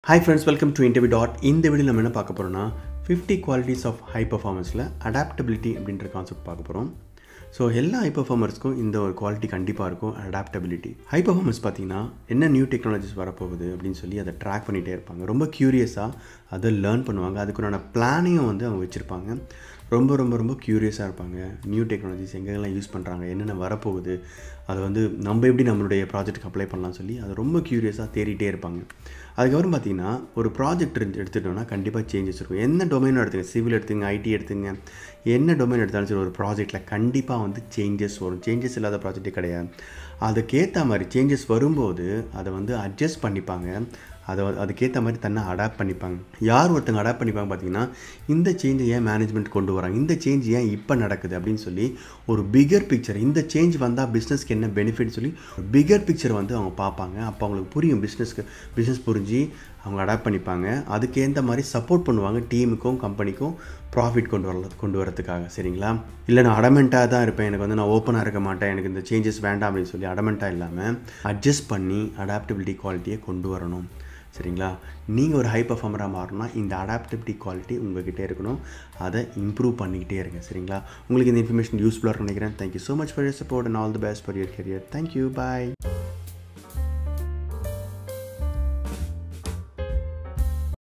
hi friends welcome to interview dot இந்த வீடியோ நம்ம என்ன பார்க்க போகிறோம்னா ஃபிஃப்டி குவாலிட்டிஸ் ஆஃப் ஹை பர்ஃபார்மன்ஸில் அடாப்டபிலிட்டி அப்படின்ற கான்செப்ட் பார்க்க போகிறோம் ஸோ எல்லா ஹை பர்ஃபார்மர்ஸ்க்கும் இந்த ஒரு குவாலிட்டி கண்டிப்பாக இருக்கும் அடாப்டபிலிட்டி ஹை பர்ஃபார்மன்ஸ் பார்த்தீங்கன்னா என்ன நியூ டெக்னாலஜிஸ் வரப்போகுது அப்படின்னு சொல்லி அதை ட்ராக் பண்ணிகிட்டே இருப்பாங்க ரொம்ப க்யூரியஸாக அதை லேர்ன் பண்ணுவாங்க அதுக்குண்டான பிளானையும் வந்து அவங்க வச்சுருப்பாங்க ரொம்ப ரொம்ப ரொம்ப க்யூரியஸாக இருப்பாங்க நியூ டெக்னாலஜிஸ் எங்கெங்கெல்லாம் யூஸ் பண்ணுறாங்க என்னென்ன வரப்போகுது அதை வந்து நம்ம எப்படி நம்மளுடைய ப்ராஜெக்ட்டுக்கு அப்ளை பண்ணலாம் சொல்லி அதை ரொம்ப க்யூரியஸாக தேடிட்டே இருப்பாங்க அதுக்கப்புறம் பார்த்தீங்கன்னா ஒரு ப்ராஜெக்ட் எடுத்துட்டோம்னா கண்டிப்பாக சேஞ்சஸ் இருக்கும் என்ன டொமைனும் எடுத்துங்க சிவில் எடுத்துங்க ஐடி எடுத்துங்க என்ன டொமைன் எடுத்தாலும் சரி ஒரு ப்ராஜெக்ட்டில் கண்டிப்பாக வந்து சேஞ்சஸ் வரும் சேஞ்சஸ் இல்லாத ப்ராஜெக்ட்டே கிடையாது அதுக்கேற்ற மாதிரி சேஞ்சஸ் வரும்போது அதை வந்து அட்ஜஸ்ட் பண்ணிப்பாங்க அதை அதுக்கேற்ற மாதிரி தன்னை அடாப்ட் பண்ணிப்பாங்க யார் ஒருத்தங்க அடாப்ட் பண்ணிப்பாங்க பார்த்தீங்கன்னா இந்த சேஞ்சை ஏன் மேனேஜ்மெண்ட் கொண்டு வராங்க இந்த சேஞ்ச் ஏன் இப்போ நடக்குது அப்படின்னு சொல்லி ஒரு பிகர் பிக்சர் இந்த சேஞ்ச் வந்தால் பிஸ்னஸ்க்கு என்ன பெனிஃபிட் சொல்லி ஒரு பிகர் பிக்சர் வந்து அவங்க பார்ப்பாங்க அப்போ அவங்களுக்கு புரியும் பிஸ்னஸ்க்கு பிஸ்னஸ் புரிஞ்சு அவங்க அடாப்ட் பண்ணிப்பாங்க அதுக்கேற்ற மாதிரி சப்போர்ட் பண்ணுவாங்க டீமுக்கும் கம்பெனிக்கும் ப்ராஃபிட் கொண்டு வரல கொண்டு வரதுக்காக சரிங்களா இல்லை நான் அடமெண்ட்டாக தான் இருப்பேன் எனக்கு வந்து நான் ஓப்பனாக இருக்க மாட்டேன் எனக்கு இந்த சேஞ்சஸ் வேண்டாம் அப்படின்னு சொல்லி அடமெண்ட்டாக இல்லாமல் அட்ஜஸ்ட் பண்ணி அடாப்டபிலிட்டி குவாலிட்டியை கொண்டு வரணும் சரிங்களா நீங்கள் ஒரு ஹை பர்ஃபார்மராக மாறணும்னா இந்த அடாப்டபிலிட்டி குவாலிட்டி உங்கள்கிட்ட இருக்கணும் அதை இம்ப்ரூவ் பண்ணிக்கிட்டே இருங்க சரிங்களா உங்களுக்கு இந்த இன்ஃபர்மேஷன் யூஸ்ஃபுல்லாக நினைக்கிறேன் thank you so much for your support and all the best for your career thank you bye